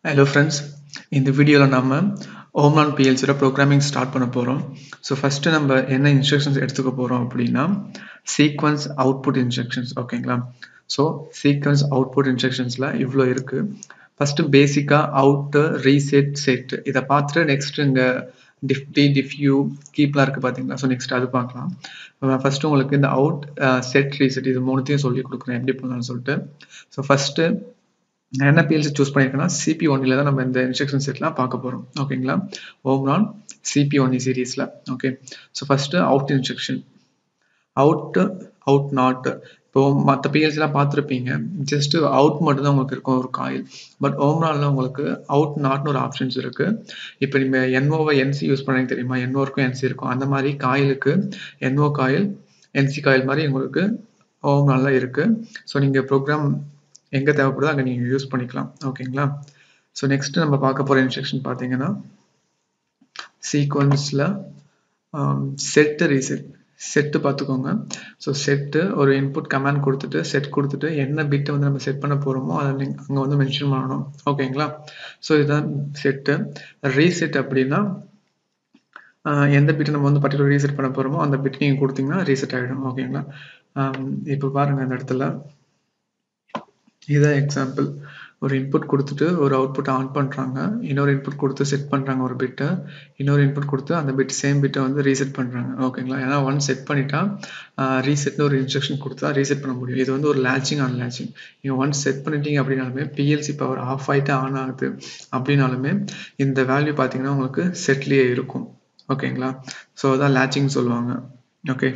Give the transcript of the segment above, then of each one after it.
hello friends இந்த வீடியோவில் நம்ம ஓம்லான் பிஎல்சியோட ப்ரோக்ராமிங் ஸ்டார்ட் பண்ண போகிறோம் ஸோ ஃபஸ்ட்டு நம்ம என்ன இன்ஸ்ட்ரக்ஷன்ஸ் எடுத்துக்க போகிறோம் அப்படின்னா சீக்வன்ஸ் அவுட்புட் இன்ஸ்ட்ரக்ஷன்ஸ் ஓகேங்களா ஸோ சீக்வன்ஸ் அவுட்புட் இன்ஸ்ட்ரக்ஷன்ஸில் இவ்வளோ இருக்குது ஃபஸ்ட்டு பேசிக்காக அவுட்டு ரீசெட் செட் இதை பார்த்துட்டு நெக்ஸ்ட் இங்கே டிஃப்டி டிஃப்யூ கீப்லாம் இருக்குது பார்த்தீங்களா ஸோ நெக்ஸ்ட் அது பார்க்கலாம் ஃபஸ்ட்டு உங்களுக்கு இந்த அவுட் செட் ரீசெட் இது மூணுத்தையும் சொல்லி கொடுக்குறேன் எப்படி பண்ணலாம்னு சொல்லிட்டு ஸோ ஃபஸ்ட்டு நான் என்ன பிஎல்சி சூஸ் பண்ணியிருக்கேன்னா சிபி ஒன்னில் தான் நம்ம இந்த இன்ஸ்ட்ரக்ஷன் செட்லாம் பார்க்க போகிறோம் ஓகேங்களா ஓவரால் சிபி ஒன்னி சீரீஸில் okay so first out instruction out out not இப்போ மற்ற பிஎல்சிலாம் பார்த்துருப்பீங்க ஜஸ்ட் அவுட் மட்டும் தான் உங்களுக்கு இருக்கும் ஒரு காயில் பட் ஓவராலில் உங்களுக்கு அவுட் நாட்னு ஒரு ஆப்ஷன்ஸ் இருக்குது இப்போ நீங்கள் என்ஓவை என்சி யூஸ் பண்ணீங்க தெரியுமா என்ஓ இருக்கும் என்சி இருக்கும் அந்த மாதிரி காயிலுக்கு என்ஓ காயில் என்சி காயில் மாதிரி உங்களுக்கு ஓவராலில் இருக்குது ஸோ நீங்கள் ப்ரோக்ராம் எங்கே தேவைப்படுதோ அங்கே நீங்கள் யூஸ் பண்ணிக்கலாம் ஓகேங்களா ஸோ நெக்ஸ்ட் நம்ம பார்க்க போகிற இன்ஸ்ட்ரக்ஷன் பார்த்தீங்கன்னா சீக்வன்ஸில் செட்டு ரீசெட் செட்டு பார்த்துக்கோங்க ஸோ செட்டு ஒரு இன்புட் கமாண்ட் கொடுத்துட்டு செட் கொடுத்துட்டு என்ன பிட்டை வந்து நம்ம செட் பண்ண போகிறோமோ அதை நீங்கள் அங்கே வந்து மென்ஷன் பண்ணணும் ஓகேங்களா ஸோ இதுதான் செட்டு ரீசெட் அப்படின்னா எந்த பிட்டை நம்ம வந்து பர்டிகுலர் ரீசெட் பண்ண போகிறோமோ அந்த பிட் நீங்கள் கொடுத்தீங்கன்னா ரீசெட் ஆகிடும் ஓகேங்களா இப்போ பாருங்கள் அந்த இடத்துல இதான் எக்ஸாம்பிள் ஒரு இன்புட் கொடுத்துட்டு ஒரு அவுட்புட் ஆன் பண்ணுறாங்க இன்னொரு இன்புட் கொடுத்து செட் பண்ணுறாங்க ஒரு பிட்டை இன்னொரு இன்புட் கொடுத்து அந்த பிட் சேம் பிட்டை வந்து ரீசெட் பண்ணுறாங்க ஓகேங்களா ஏன்னா ஒன் செட் பண்ணிட்டா ரீசெட்னு ஒரு இன்ஸ்ட்ரக்ஷன் கொடுத்தா ரீசெட் பண்ண முடியும் இது வந்து ஒரு லேச்சிங் ஆன் லேச்சிங் நீங்கள் ஒன்ஸ் செட் பண்ணிட்டீங்க அப்படின்னாலுமே பிஎல்சி பவர் ஆஃப் ஆகிட்டு ஆன் ஆகுது அப்படின்னாலுமே இந்த வேல்யூ பார்த்தீங்கன்னா உங்களுக்கு செட்லேயே இருக்கும் ஓகேங்களா ஸோ அதான் லேச்சிங் சொல்லுவாங்க ஓகே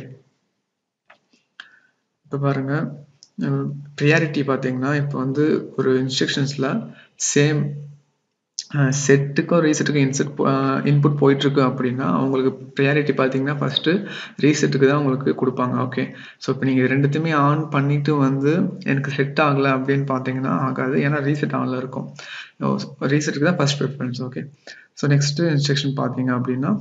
இப்போ பாருங்கள் ப்ரியாரிட்டி பார்த்தீங்கன்னா இப்போ வந்து ஒரு இன்ஸ்ட்ரக்ஷன்ஸில் சேம் செட்டுக்கும் ரீசெட்டுக்கும் இன்செட் இன்புட் போயிட்டுருக்கு அப்படின்னா அவங்களுக்கு ப்ரியாரிட்டி பார்த்தீங்கன்னா ஃபஸ்ட்டு ரீசெட்டுக்கு தான் உங்களுக்கு கொடுப்பாங்க ஓகே ஸோ இப்போ நீங்கள் ரெண்டுத்தையுமே ஆன் பண்ணிவிட்டு வந்து எனக்கு செட் ஆகலை அப்படின்னு பார்த்தீங்கன்னா ஆகாது ஏன்னா ரீசெட் ஆனில் இருக்கும் ரீசெட்டுக்கு தான் first preference okay so next instruction பார்த்தீங்க அப்படின்னா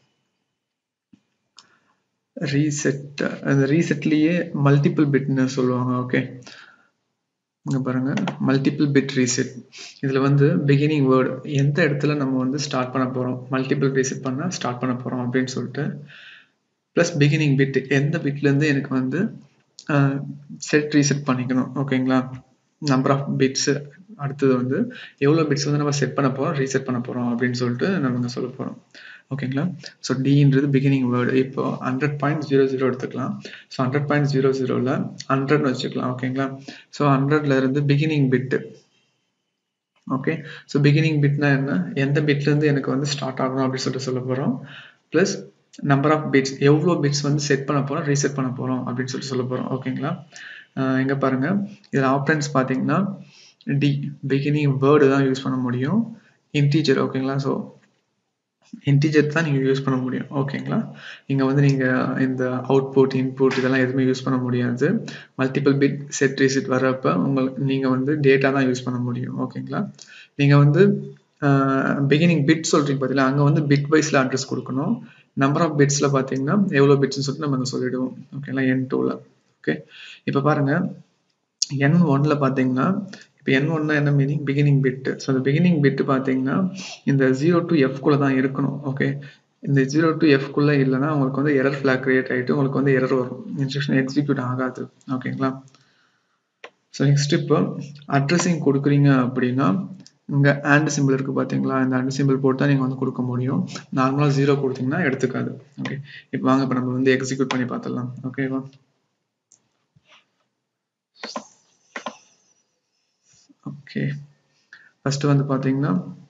ரீசெட் அந்த ரீசெட்லேயே மல்டிபிள் பிட்னு சொல்லுவாங்க ஓகே இங்கே பாருங்க மல்டிபிள் பிட் ரீசெட் இதில் வந்து பிகினிங் வேர்டு எந்த இடத்துல நம்ம வந்து ஸ்டார்ட் பண்ண போகிறோம் மல்டிபிள் ரீசெட் பண்ணால் ஸ்டார்ட் பண்ண போகிறோம் அப்படின்னு சொல்லிட்டு ப்ளஸ் பிகினிங் பிட் எந்த பிட்லேருந்து எனக்கு வந்து செட் ரீசெட் பண்ணிக்கணும் ஓகேங்களா நம்பர் ஆஃப் பிட்ஸு அடுத்தது வந்து எவ்வளோ பிட்ஸ் வந்து நம்ம செட் பண்ண போகிறோம் ரீசெட் பண்ண போகிறோம் அப்படின்னு சொல்லிட்டு நம்ம சொல்ல போகிறோம் ஓகேங்களா ஸோ டின்றது பிகினிங் வேர்டு இப்போ ஹண்ட்ரட் பாயிண்ட் ஜீரோ ஜீரோ எடுத்துக்கலாம் ஸோ ஹண்ட்ரட் பாயிண்ட் ஜீரோ ஜீரோவில் ஹண்ட்ரட்னு வச்சுக்கலாம் ஓகேங்களா ஸோ ஹண்ட்ரட்ல இருந்து beginning bit okay so beginning பிட்னா என்ன எந்த பிட்லேருந்து எனக்கு வந்து ஸ்டார்ட் ஆகணும் அப்படின்னு சொல்லிட்டு சொல்ல போகிறோம் ப்ளஸ் நம்பர் ஆஃப் பிட்ஸ் எவ்வளோ பிட்ஸ் வந்து செட் பண்ண போகிறோம் ரீசெட் பண்ண போகிறோம் அப்படின்னு சொல்லிட்டு சொல்ல போகிறோம் ஓகேங்களா எங்கே பாருங்கள் இதில் ஆப்ரன்ஸ் பார்த்தீங்கன்னா டி பிகினிங் வேர்டு தான் யூஸ் பண்ண முடியும் இன்டீஜர் ஓகேங்களா ஸோ இன்டீஜர் தான் நீங்கள் யூஸ் பண்ண முடியும் ஓகேங்களா இங்கே வந்து நீங்கள் இந்த அவுட்புட் இன்புட் இதெல்லாம் எதுவுமே யூஸ் பண்ண முடியாது மல்டிபிள் பிட் செட் ரீசெட் வர்றப்ப உங்களுக்கு நீங்கள் வந்து டேட்டா தான் யூஸ் பண்ண முடியும் ஓகேங்களா நீங்கள் வந்து பிகினிங் பிட் சொல்கிறீங்க பார்த்தீங்களா அங்கே வந்து பிட் வைஸில் அட்ரஸ் கொடுக்கணும் நம்பர் ஆஃப் பிட்ஸில் பார்த்தீங்கன்னா எவ்வளோ பிட்ஸ்னு சொல்லிட்டு நம்ம சொல்லிடுவோம் ஓகேங்களா என் டூவில் ஓகே இப்போ பாருங்கள் என் ஒன்ல பார்த்தீங்கன்னா இப்போ என் ஒன்னா என்ன மீனிங் பிகினிங் பிட்டு ஸோ அந்த பிகினிங் பிட்டு பார்த்தீங்கன்னா இந்த ஜீரோ டு எஃப்குள்ளே தான் இருக்கணும் ஓகே இந்த ஜீரோ டு எஃப்குள்ளே இல்லைன்னா உங்களுக்கு வந்து எரர் ஃபிளாக் கிரியேட் ஆகிட்டு உங்களுக்கு வந்து எரர் வரும் இன்ஸ்ட்ரக்ஷன் எக்ஸிக்யூட் ஆகாது ஓகேங்களா ஸோ நெக்ஸ்ட் இப்போ அட்ரஸிங் கொடுக்குறீங்க அப்படின்னா இங்கே ஆண்ட் சிம்பிள் இருக்குது பார்த்தீங்களா இந்த ஆண்ட் சிம்பிள் போட்டு தான் நீங்கள் வந்து கொடுக்க முடியும் நார்மலாக ஜீரோ கொடுத்தீங்கன்னா எடுத்துக்காது ஓகே இப்போ வாங்க இப்போ நம்ம வந்து எக்ஸிக்யூட் பண்ணி பார்த்துடலாம் ஓகேவா ஓகே ஃபஸ்ட்டு வந்து பார்த்தீங்கன்னா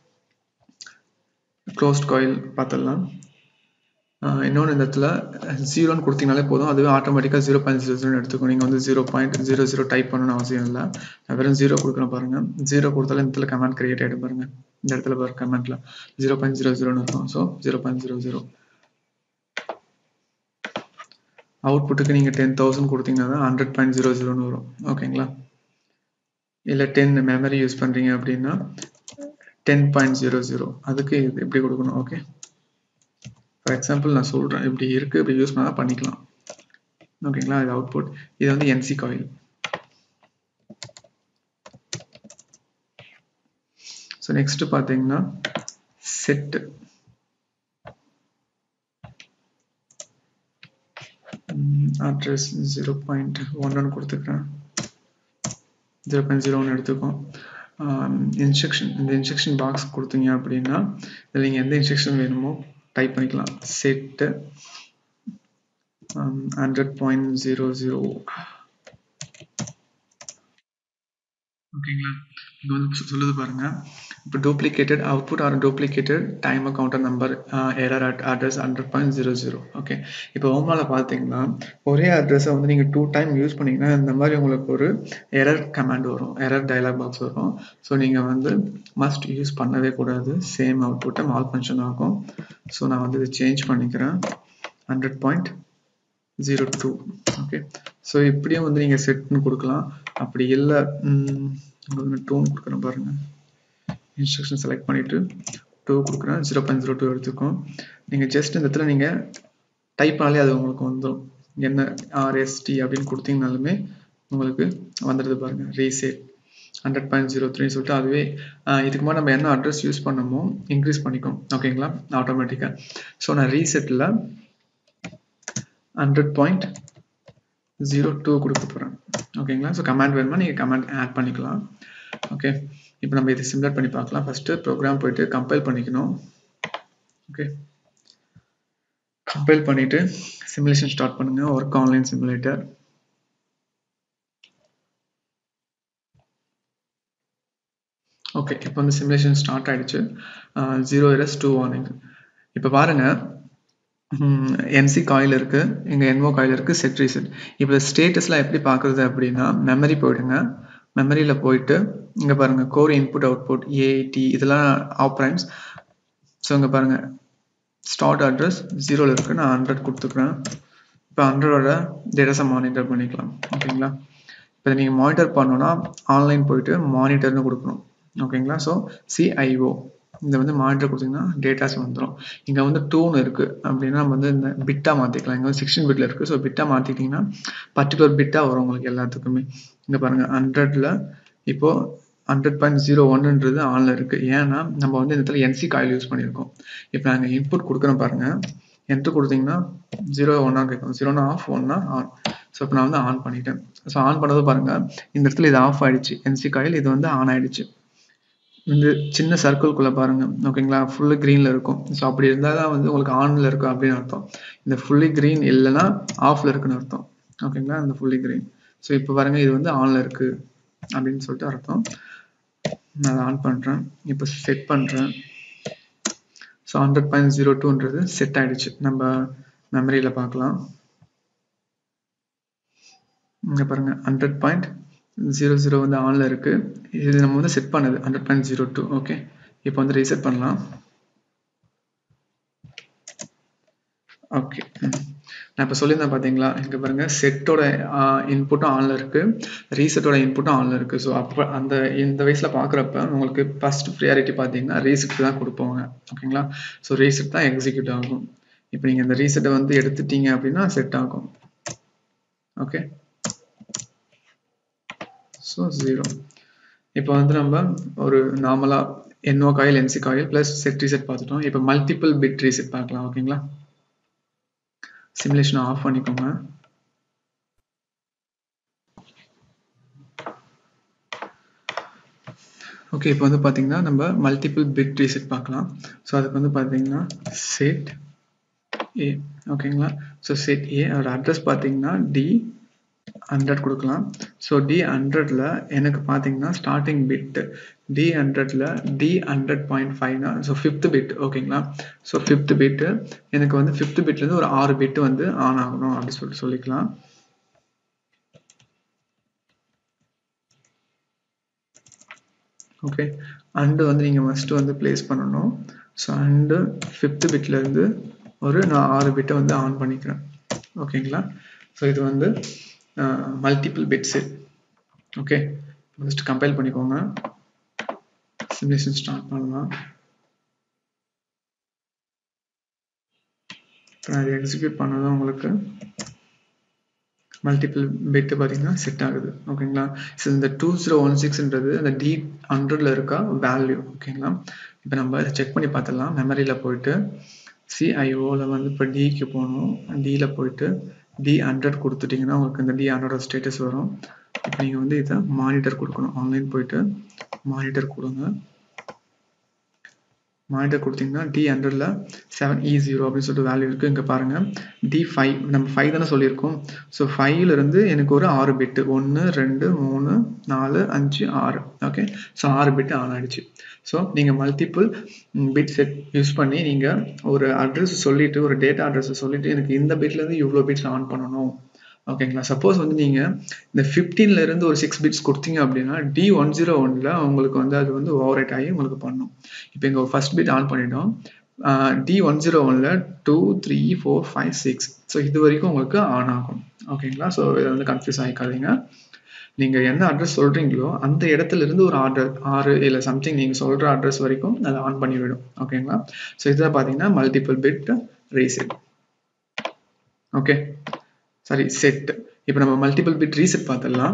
க்ளோஸ்ட் காயில் பார்த்துடலாம் இன்னொன்று இந்த இடத்துல ஜீரோன்னு கொடுத்தீங்கனாலே போதும் அதுவே ஆட்டோமேட்டிக்காக ஜீரோ பாயிண்ட் ஜீரோ ஜீரோன்னு எடுத்துக்கும் நீங்கள் வந்து zero point zero zero type பண்ணணும்னு அவசியம் இல்லை வெறும் ஜீரோ கொடுக்கணும் பாருங்கள் ஜீரோ கொடுத்தாலும் இந்த இடத்துல கமெண்ட் கிரியேட் ஆகிடும் பாருங்கள் இந்த இடத்துல பாருங்க கமெண்ட்டில் ஜீரோ பாயிண்ட் ஜீரோ ஜீரோன்னு இருக்கும் so zero point zero zero அவுட்புட்டுக்கு நீங்கள் டென் தௌசண்ட் கொடுத்தீங்கன்னா தான் ஹண்ட்ரட் பாயிண்ட் ஜீரோ ஜீரோன்னு வரும் ஓகேங்களா இல்லை டென் மெமரி யூஸ் பண்ணுறீங்க அப்படின்னா டென் பாயிண்ட் ஜீரோ ஜீரோ அதுக்கு இது எப்படி கொடுக்கணும் ஓகே ஃபார் எக்ஸாம்பிள் நான் சொல்கிறேன் இப்படி இருக்குது இப்படி யூஸ் பண்ணால் பண்ணிக்கலாம் ஓகேங்களா இது அவுட்புட் இது வந்து என்சி காயில் ஸோ நெக்ஸ்ட் பார்த்தீங்கன்னா செட் அட்ரஸ் ஜீரோ பாயிண்ட் ஒன்னு கொடுத்துக்கிறேன் ஜீரோ பாயிண்ட் ஜீரோ ஒன்று எடுத்துக்கோம் இன்ஸ்ட்ரக்ஷன் இந்த இன்ஸ்ட்ரக்ஷன் பாக்ஸ் கொடுத்தீங்க அப்படின்னா இதில் நீங்கள் எந்த இன்ஸ்ட்ரக்ஷன் வேணுமோ டைப் பண்ணிக்கலாம் set hundred point zero zero ஓகேங்களா இங்கே வந்து சொல்லுது பாருங்க இப்போ duplicated output or duplicated time counter number error at address hundred point zero zero okay இப்போ ஓமால பார்த்தீங்கன்னா ஒரே அட்ரஸை வந்து நீங்கள் டூ டைம் யூஸ் பண்ணீங்கன்னா இந்த மாதிரி உங்களுக்கு ஒரு எரர் கமாண்ட் வரும் எரர் டைலாக் பாக்ஸ் வரும் ஸோ நீங்கள் வந்து மஸ்ட் யூஸ் பண்ணவே கூடாது சேம் அவுட்புட்டை மால் ஃபங்க்ஷன் ஆகும் ஸோ நான் வந்து இதை சேஞ்ச் பண்ணிக்கிறேன் hundred point zero two okay so இப்படியும் வந்து நீங்கள் செட்னு கொடுக்கலாம் அப்படி இல்லை டூன்னு கொடுக்குறேன் பாருங்க இன்ஸ்ட்ரக்ஷன் செலக்ட் பண்ணிவிட்டு டூ கொடுக்குறேன் ஜீரோ பாயிண்ட் ஜீரோ டூ எடுத்துக்கும் நீங்கள் ஜஸ்ட் இந்த இடத்துல நீங்கள் டைப் பண்ணாலே அது உங்களுக்கு வந்துடும் என்ன ஆர்எஸ்டி அப்படின்னு கொடுத்தீங்கனாலுமே உங்களுக்கு வந்துடுது பாருங்க reset hundred point zero three சொல்லிட்டு அதுவே இதுக்கு முன்னாடி நம்ம என்ன அட்ரஸ் யூஸ் பண்ணமோ இன்க்ரீஸ் பண்ணிக்கும் ஓகேங்களா ஆட்டோமேட்டிக்காக ஸோ நான் ரீசெட்டில் ஹண்ட்ரட் பாயிண்ட் ஜீரோ டூ கொடுக்க போகிறேன் ஓகேங்களா ஸோ கமாண்ட் வேணுமா நீங்கள் கமாண்ட் ஆட் பண்ணிக்கலாம் ஓகே இப்போ நம்ம இதை சிம்லர் பண்ணி பார்க்கலாம் ஃபஸ்ட்டு ப்ரோக்ராம் போயிட்டு கம்பைல் பண்ணிக்கணும் ஓகே கம்பைல் பண்ணிவிட்டு சிமுலேஷன் ஸ்டார்ட் பண்ணுங்கள் ஒர்க் ஆன்லைன் சிமுலேட்டர் ஓகே இப்போ வந்து சிமுலேஷன் ஸ்டார்ட் ஆகிடுச்சு ஜீரோ இரஸ் டூ வார்னிங் இப்போ பாருங்கள் என்சி காயில் இருக்கு இங்க என்ஓ காயில் இருக்கு செட் ரீசெட் இப்போ ஸ்டேட்டஸ்லாம் எப்படி பார்க்குறது அப்படின்னா மெமரி போயிடுங்க மெமரியில் போயிட்டு இங்கே பாருங்க கோர் இன்புட் அவுட்புட் ஏடி இதெல்லாம் ஆப்ரைம்ஸ் ஸோ இங்கே பாருங்க ஸ்டார்ட் அட்ரஸ் ஜீரோவில் இருக்கு நான் ஹண்ட்ரட் கொடுத்துக்கிறேன் இப்போ ஹண்ட்ரடோட டேட்டாஸை மானிட்டர் பண்ணிக்கலாம் ஓகேங்களா இப்போ நீங்கள் மானிட்டர் பண்ணோன்னா ஆன்லைன் போயிட்டு மானிட்டர்னு கொடுக்கணும் ஓகேங்களா ஸோ சிஐஓ இந்த வந்து மானிட்டர் கொடுத்தீங்கன்னா டேட்டாஸ் வந்துடும் இங்கே வந்து டூன்னு இருக்குது அப்படின்னா நம்ம வந்து இந்த பிட்டாக மாற்றிக்கலாம் இங்கே வந்து சிக்ஸ்டீன் பிட்டில் இருக்குது ஸோ பிட்டாக மாற்றிட்டிங்கன்னா பர்டிகுலர் பிட்டாக வரும் உங்களுக்கு எல்லாத்துக்குமே இங்கே பாருங்கள் ஹண்ட்ரடில் இப்போது ஹண்ட்ரட் பாயிண்ட் ஜீரோ ஒன்னுன்றது ஆனில் இருக்குது ஏன்னா நம்ம வந்து இந்த இடத்துல என்சி காயில் யூஸ் பண்ணியிருக்கோம் இப்போ நாங்கள் இன்புட் கொடுக்குறோம் பாருங்கள் என்ட்ரு கொடுத்தீங்கன்னா ஜீரோ ஒன்னா கேட்கும் ஜீரோனா ஆஃப் ஒன்னா ஆன் ஸோ இப்போ நான் வந்து ஆன் பண்ணிட்டேன் ஸோ ஆன் பண்ணது பாருங்கள் இந்த இடத்துல இது ஆஃப் ஆயிடுச்சு என்சி காயில் இது வந்து ஆன் ஆயிடுச்சு இந்த சின்ன சர்க்கிள்குள்ளே பாருங்க ஓகேங்களா ஃபுல்லு க்ரீனில் இருக்கும் ஸோ அப்படி இருந்தால் தான் வந்து உங்களுக்கு ஆனில் இருக்கும் அப்படின்னு அர்த்தம் இந்த ஃபுல்லி க்ரீன் இல்லைன்னா ஆஃபில் இருக்குன்னு அர்த்தம் ஓகேங்களா இந்த ஃபுல்லி க்ரீன் ஸோ இப்போ பாருங்க இது வந்து ஆனில் இருக்கு அப்படின்னு சொல்லிட்டு அர்த்தம் நான் அதை ஆன் பண்ணுறேன் இப்போ செட் பண்ணுறேன் ஸோ ஹண்ட்ரட் பாயிண்ட் ஜீரோ டூன்றது செட் ஆயிடுச்சு நம்ம மெமரியில் பார்க்கலாம் இங்கே பாருங்க ஹண்ட்ரட் பாயிண்ட் ஜீரோ ஜீரோ வந்து ஆனில் இருக்குது இது நம்ம வந்து செட் பண்ணது hundred point zero two okay இப்போ வந்து ரீசெட் பண்ணலாம் ஓகே நான் இப்போ சொல்லியிருந்தேன் பார்த்தீங்களா இங்கே பாருங்க செட்டோட இன்புட்டும் ஆனில் இருக்குது ரீசெட்டோட இன்புட்டும் ஆனில் இருக்குது ஸோ அப்போ அந்த இந்த வயசில் பார்க்குறப்ப உங்களுக்கு ஃபஸ்ட் ப்ரியாரிட்டி பார்த்தீங்கன்னா ரீசெட் தான் கொடுப்போங்க ஓகேங்களா ஸோ ரீசெட் தான் எக்ஸிக்யூட் ஆகும் இப்போ நீங்கள் இந்த ரீசெட்டை வந்து எடுத்துட்டீங்க அப்படின்னா செட் ஆகும் ஓகே ஸோ ஜீரோ இப்போ வந்து நம்ம ஒரு நார்மலாக NO coil NC coil plus set reset பார்த்துட்டோம் இப்போ மல்டிபிள் பிட் ரீசெட் பார்க்கலாம் ஓகேங்களா சிமுலேஷனை ஆஃப் பண்ணிக்கோங்க ஓகே இப்போ வந்து பார்த்தீங்கன்னா நம்ம மல்டிபிள் பிட் ரீசெட் பார்க்கலாம் ஸோ அதுக்கு வந்து பார்த்தீங்கன்னா செட் ஏ ஓகேங்களா ஸோ செட் ஏ அதோட அட்ரஸ் பார்த்தீங்கன்னா டி ஹண்ட்ரட் கொடுக்கலாம் ஸோ டி ஹண்ட்ரட்ல எனக்கு பார்த்தீங்கன்னா ஸ்டார்டிங் பிட் டி ஹண்ட்ரட்ல டி ஹண்ட்ரட் பாயிண்ட் ஃபைவ்னா ஸோ ஃபிஃப்த் பிட் ஓகேங்களா ஸோ ஃபிஃப்த் பிட்டு எனக்கு வந்து ஃபிஃப்த் பிட்லேருந்து ஒரு ஆறு பிட்டு வந்து ஆன் ஆகணும் அப்படின்னு சொல்லிட்டு சொல்லிக்கலாம் ஓகே அண்டு வந்து நீங்கள் மஸ்ட்டு வந்து பிளேஸ் பண்ணணும் ஸோ அண்டு ஃபிஃப்த் பிட்லேருந்து ஒரு நான் ஆறு பிட்டை வந்து ஆன் பண்ணிக்கிறேன் ஓகேங்களா ஸோ இது வந்து மல்டிபிள் பிட்ஸு ஓகே ஃபஸ்ட் கம்பைல் பண்ணிக்கோங்க சிமுலேஷன் ஸ்டார்ட் பண்ணலாம் இப்போ நான் இதை எக்ஸிக்யூட் பண்ணதும் உங்களுக்கு மல்டிபிள் பிட்டு பார்த்தீங்கன்னா செட் ஆகுது ஓகேங்களா ஸோ இந்த டூ ஜீரோ ஒன் சிக்ஸ்ன்றது அந்த டி ஹண்ட்ரட்ல இருக்கா வேல்யூ ஓகேங்களா இப்போ நம்ம செக் பண்ணி பார்த்துடலாம் மெமரியில் போயிட்டு சிஐஓவில் வந்து இப்போ டிக்கு போகணும் டியில் போயிட்டு டி ஹண்ட்ரட் கொடுத்துட்டிங்கன்னா உங்களுக்கு இந்த டி ஹண்ட்ரட் ஸ்டேட்டஸ் வரும் இப்போ நீங்கள் வந்து இதை மானிட்டர் கொடுக்கணும் ஆன்லைன் போயிட்டு மானிட்டர் கொடுங்க மானிட்டர் கொடுத்தீங்கன்னா டி ஹண்ட்ரட்ல செவன் இ ஜீரோ அப்படின்னு சொல்லிட்டு வேல்யூ இருக்குது இங்கே பாருங்கள் டி ஃபைவ் நம்ம ஃபைவ் தானே சொல்லியிருக்கோம் ஸோ ஃபைவ்ல இருந்து எனக்கு ஒரு ஆறு பிட்டு ஒன்று ரெண்டு மூணு நாலு அஞ்சு ஆறு ஓகே ஸோ ஆறு பிட்டு ஆன் ஆயிடுச்சு ஸோ நீங்கள் மல்டிபிள் பிட் செட் யூஸ் பண்ணி நீங்கள் ஒரு அட்ரஸ் சொல்லிட்டு ஒரு டேட்டா அட்ரஸ் சொல்லிட்டு எனக்கு இந்த பிட்லேருந்து இவ்வளோ பிட்ஸ் ஆன் பண்ணணும் ஓகேங்களா சப்போஸ் வந்து நீங்கள் இந்த ஃபிஃப்டீன்ல இருந்து ஒரு சிக்ஸ் பிட்ஸ் கொடுத்தீங்க அப்படின்னா டி ஒன் ஜீரோ ஒன்ல உங்களுக்கு வந்து அது வந்து ஓவர் ஆகி உங்களுக்கு பண்ணும் இப்போ இங்கே ஃபர்ஸ்ட் பிட் ஆன் பண்ணிட்டோம் டி ஒன் ஜீரோ ஒன்ல two three four five six so இது வரைக்கும் உங்களுக்கு ஆன் ஆகும் ஓகேங்களா ஸோ இதை வந்து கன்ஃபியூஸ் ஆகிக்காதீங்க நீங்கள் என்ன அட்ரஸ் சொல்கிறீங்களோ அந்த இடத்துல இருந்து ஒரு ஆர்டர் ஆறு இல்லை சம்திங் நீங்கள் சொல்கிற அட்ரஸ் வரைக்கும் அதை ஆன் பண்ணி விடும் ஓகேங்களா ஸோ இதில் பார்த்தீங்கன்னா multiple bit reset okay sorry set இப்போ நம்ம மல்டிபிள் பிட் ரீசெட் பார்த்துடலாம்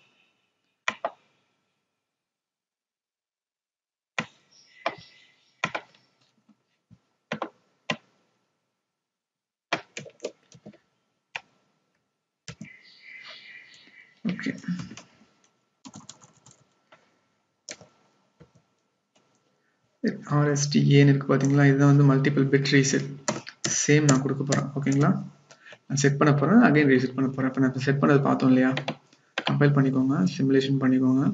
ஓகே ஆர்எஸ்டிஏன்னு இருக்கு பார்த்தீங்களா இதுதான் வந்து மல்டிபிள் பிட் ரீசெட் சேம் நான் கொடுக்க போகிறேன் ஓகேங்களா நான் செட் பண்ண போகிறேன் அகைன் ரீசெட் பண்ண போகிறேன் இப்போ நான் செட் பண்ணது பார்த்தோம் இல்லையா கம்பைல் பண்ணிக்கோங்க சிமுலேஷன் பண்ணிக்கோங்க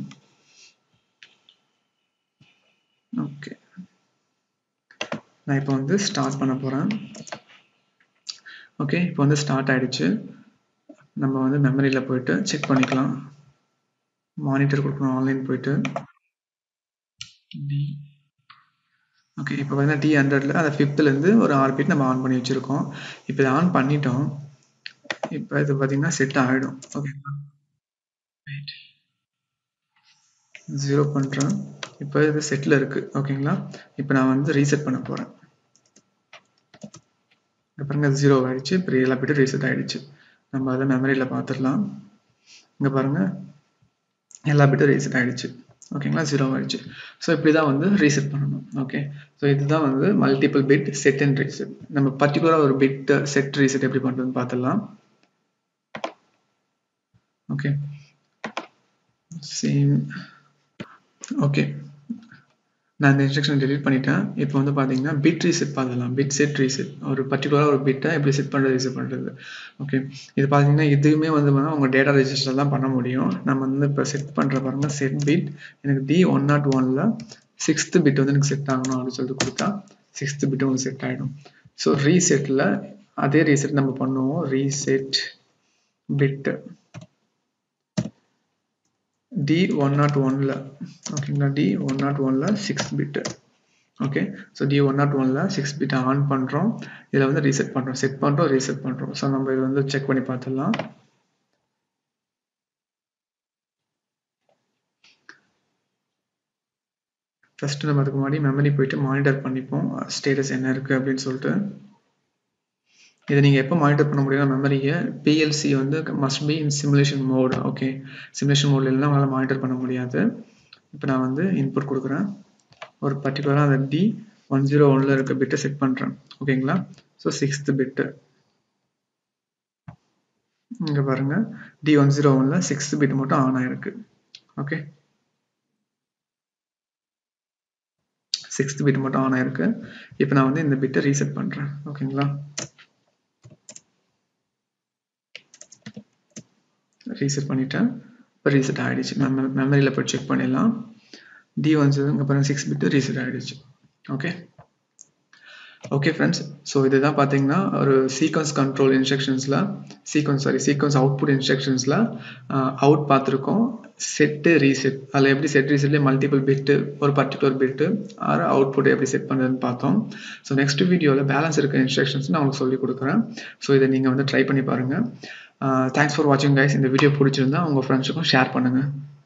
ஓகே நான் இப்போ வந்து ஸ்டார்ட் பண்ண போகிறேன் ஓகே இப்போ வந்து ஸ்டார்ட் ஆயிடுச்சு நம்ம வந்து மெமரியில் போயிட்டு செக் பண்ணிக்கலாம் மானிட்டர் கொடுக்கணும் ஆன்லைன் போயிட்டு டி ஓகே இப்போ பார்த்தீங்கன்னா டி ஹண்ட்ரட்ல அதை ஃபிஃப்த்லேருந்து ஒரு ஆறு பீட் நம்ம ஆன் பண்ணி வச்சுருக்கோம் இப்போ இதை ஆன் பண்ணிட்டோம் இப்போ இது பார்த்தீங்கன்னா செட் ஆகிடும் ஓகேங்களா ஜீரோ பண்ணுறேன் இப்போ இது செட்டில் இருக்குது ஓகேங்களா இப்போ நான் வந்து ரீசெட் பண்ண போகிறேன் பாருங்க ஜீரோ ஆயிடுச்சு இப்போ எல்லா பிட்டும் ரீசெட் ஆயிடுச்சு நம்ம அதை மெமரியில் பார்த்துடலாம் இங்கே பாருங்க எல்லா பிட்டும் ரீசெட் ஆயிடுச்சு ஓகேங்களா ஜீரோ ஆயிடுச்சு ஸோ இப்படி தான் வந்து ரீசெட் பண்ணணும் ஓகே ஸோ இதுதான் வந்து multiple bit set and reset நம்ம பர்டிகுலராக ஒரு பிட் செட் ரீசெட் எப்படி பண்ணுறதுன்னு பார்த்துடலாம் ஓகே சேம் ஓகே நான் இந்த இன்ஸ்ட்ரக்ஷன் டெலிட் பண்ணிட்டேன் இப்போ வந்து பார்த்தீங்கன்னா பிட் ரீசெட் பார்த்துக்கலாம் பிட் செட் ரீசெட் ஒரு பர்டிகுலராக ஒரு பிட்டை எப்படி செட் பண்ணுறது ரீசெட் பண்ணுறது ஓகே இது பார்த்தீங்கன்னா இதுவுமே வந்து உங்கள் டேட்டா ரெஜிஸ்டர் தான் பண்ண முடியும் நம்ம வந்து இப்போ செட் பண்ணுற பாருங்க செட் பிட் எனக்கு டி ஒன் நாட் ஒனில் சிக்ஸ்த்து பிட் வந்து எனக்கு செட் ஆகணும் அப்படின்னு சொல்லிட்டு கொடுத்தா சிக்ஸ்த்து பிட் உங்களுக்கு செட் ஆகிடும் ஸோ ரீசெட்டில் அதே ரீசெட் நம்ம பண்ணுவோம் reset bit D one naught ஒன்ல ஓகேங்களா டி ஒன் நாட் ஒன்ல six bit okay so D one naught ஒன்ல சிக்ஸ் பிட்டை ஆன் பண்ணுறோம் இதில் வந்து ரீசெட் பண்ணுறோம் செட் பண்ணுறோம் ரீசெட் பண்ணுறோம் ஸோ நம்ம இதை வந்து செக் பண்ணி பார்த்துடலாம் ஃபர்ஸ்ட் நம்ம அதுக்கு முன்னாடி மெமரி போயிட்டு மானிட்டர் பண்ணிப்போம் ஸ்டேட்டஸ் என்ன இருக்குது அப்படின்னு சொல்லிட்டு இதை நீங்கள் எப்போ மானிட்டர் பண்ண முடியும் மெமரியை பிஎல்சி வந்து must be in simulation mode okay simulation மோட்ல இல்லைனா உங்களால் மானிட்டர் பண்ண முடியாது இப்போ நான் வந்து இன்புட் கொடுக்குறேன் ஒரு பர்டிகுலராக அந்த டி ஒன் ஜீரோ ஒனில் இருக்க பிட்டை செட் பண்ணுறேன் ஓகேங்களா ஸோ சிக்ஸ்த்து பிட்டு இங்கே பாருங்கள் டி ஒன் ஜீரோ ஒனில் சிக்ஸ்த்து பிட் மட்டும் ஆன் ஆயிருக்கு ஓகே சிக்ஸ்த் பிட் மட்டும் ஆன் ஆயிருக்கு இப்போ நான் வந்து இந்த பிட்டை ரீசெட் பண்ணுறேன் ஓகேங்களா ரீசெட் பண்ணிட்டேன் இப்போ ரீசெட் ஆகிடுச்சு மெம மெமரியில் போய் செக் பண்ணிடலாம் டி வந்து இங்கே பாருங்கள் சிக்ஸ் பிட்டு ரீசெட் ஆகிடுச்சு ஓகே ஓகே ஃப்ரெண்ட்ஸ் ஸோ இதுதான் பார்த்தீங்கன்னா ஒரு சீக்வன்ஸ் கண்ட்ரோல் இன்ஸ்ட்ரக்ஷன்ஸில் சீக்வன்ஸ் சாரி சீக்வன்ஸ் அவுட்புட் இன்ஸ்ட்ரக்ஷன்ஸில் அவுட் பார்த்துருக்கோம் செட்டு ரீசெட் அதில் எப்படி செட் ரீசெட்லேயே மல்டிபிள் பிட்டு ஒரு பர்டிகுலர் பிட்டு ஆறு அவுட்புட் எப்படி செட் பண்ணுறதுன்னு பார்த்தோம் ஸோ நெக்ஸ்ட் வீடியோவில் பேலன்ஸ் இருக்க இன்ஸ்ட்ரக்ஷன்ஸ் நான் உங்களுக்கு சொல்லி கொடுக்குறேன் ஸோ இதை நீங்கள் வந்து ட்ரை பண்ணி பாருங்கள் தேங்க்ஸ் ஃபார் வாட்சிங் கைஸ் இந்த வீடியோ பிடிச்சிருந்தா உங்கள் ஃப்ரெண்ட்ஸுக்கும் ஷேர் பண்ணுங்கள்